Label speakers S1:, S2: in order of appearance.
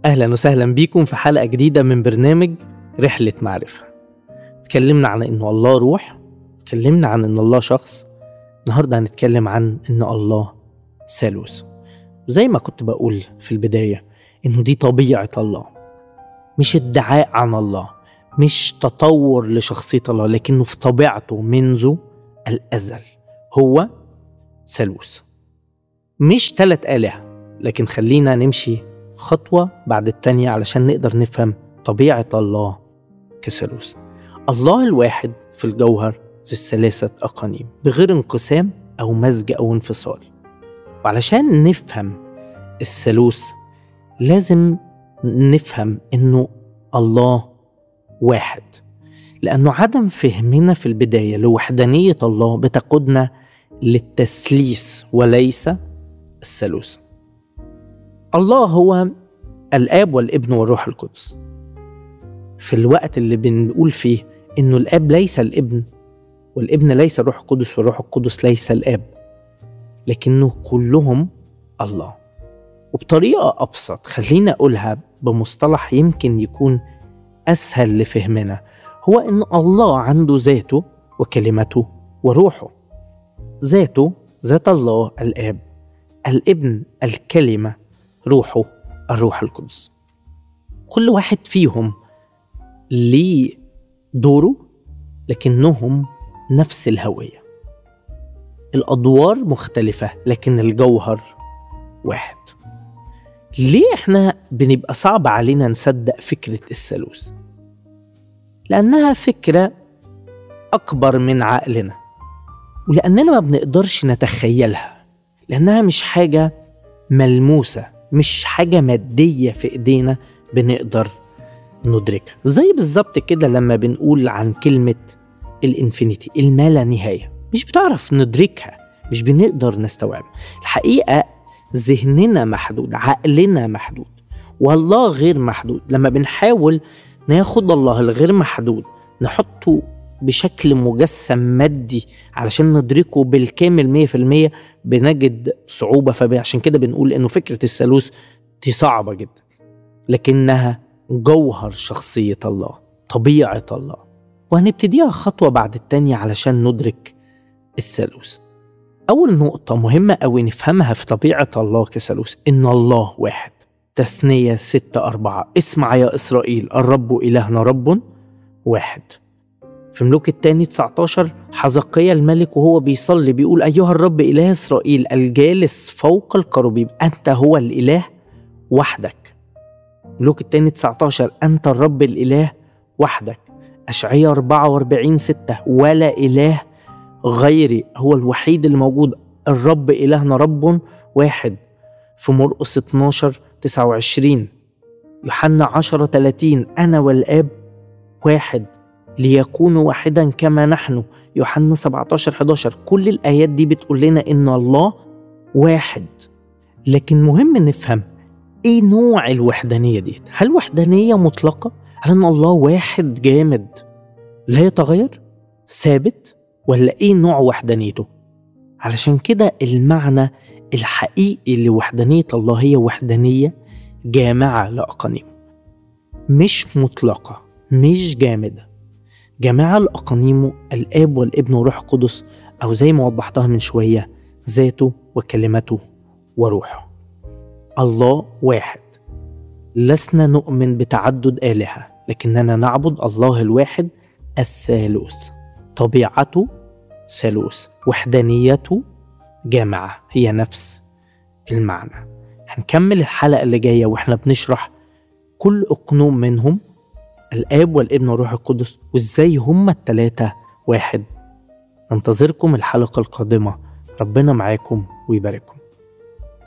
S1: أهلا وسهلا بيكم في حلقة جديدة من برنامج رحلة معرفة اتكلمنا عن إنه الله روح اتكلمنا عن إن الله شخص النهاردة هنتكلم عن إن الله ثالوث زي ما كنت بقول في البداية إنه دي طبيعة الله مش ادعاء عن الله مش تطور لشخصية الله لكنه في طبيعته منذ الأزل هو ثالوث مش ثلاث آلهة لكن خلينا نمشي خطوة بعد التانية علشان نقدر نفهم طبيعة الله كثالوث الله الواحد في الجوهر ذي الثلاثة أقانيم بغير انقسام أو مزج أو انفصال وعلشان نفهم الثالوث لازم نفهم إنه الله واحد لأنه عدم فهمنا في البداية لوحدانية الله بتقودنا للتثليث وليس الثالوث الله هو الآب والابن والروح القدس في الوقت اللي بنقول فيه إنه الآب ليس الابن والابن ليس الروح القدس والروح القدس ليس الآب لكنه كلهم الله وبطريقة أبسط خلينا أقولها بمصطلح يمكن يكون أسهل لفهمنا هو إن الله عنده ذاته وكلمته وروحه ذاته ذات الله الآب الابن الكلمة روحه الروح القدس كل واحد فيهم ليه دوره لكنهم نفس الهوية الأدوار مختلفة لكن الجوهر واحد ليه احنا بنبقى صعب علينا نصدق فكرة الثالوث؟ لأنها فكرة أكبر من عقلنا ولأننا ما بنقدرش نتخيلها لأنها مش حاجة ملموسة مش حاجة مادية في إيدينا بنقدر ندركها زي بالظبط كده لما بنقول عن كلمة الانفينيتي الما لا نهاية مش بتعرف ندركها مش بنقدر نستوعبها الحقيقة ذهننا محدود عقلنا محدود والله غير محدود لما بنحاول ناخد الله الغير محدود نحطه بشكل مجسم مادي علشان ندركه بالكامل مية في المية بنجد صعوبة فعشان كده بنقول إنه فكرة الثالوث دي صعبة جدا لكنها جوهر شخصية الله طبيعة الله وهنبتديها خطوة بعد التانية علشان ندرك الثالوث أول نقطة مهمة أوي نفهمها في طبيعة الله كثالوث إن الله واحد تثنية ستة أربعة اسمع يا إسرائيل الرب إلهنا رب واحد في ملوك الثاني 19 حزقيا الملك وهو بيصلي بيقول أيها الرب إله إسرائيل الجالس فوق الكروبيم أنت هو الإله وحدك ملوك الثاني 19 أنت الرب الإله وحدك أشعية 44 6 ولا إله غيري هو الوحيد الموجود الرب إلهنا رب واحد في مرقس 12 29 يوحنا 10 30 أنا والآب واحد ليكونوا واحدا كما نحن يوحنا 17 11 كل الآيات دي بتقول لنا إن الله واحد لكن مهم نفهم إيه نوع الوحدانية دي هل وحدانية مطلقة؟ هل إن الله واحد جامد لا يتغير؟ ثابت؟ ولا إيه نوع وحدانيته؟ علشان كده المعنى الحقيقي لوحدانية الله هي وحدانية جامعة لأقانيمه مش مطلقة مش جامدة جماعة لأقانيمه الآب والابن والروح القدس أو زي ما وضحتها من شوية ذاته وكلمته وروحه الله واحد لسنا نؤمن بتعدد آلهة لكننا نعبد الله الواحد الثالوث طبيعته ثالوث وحدانيته جامعة هي نفس المعنى هنكمل الحلقة اللي جاية واحنا بنشرح كل أقنوم منهم الآب والابن والروح القدس وإزاي هما التلاتة واحد ننتظركم الحلقة القادمة ربنا معاكم ويبارككم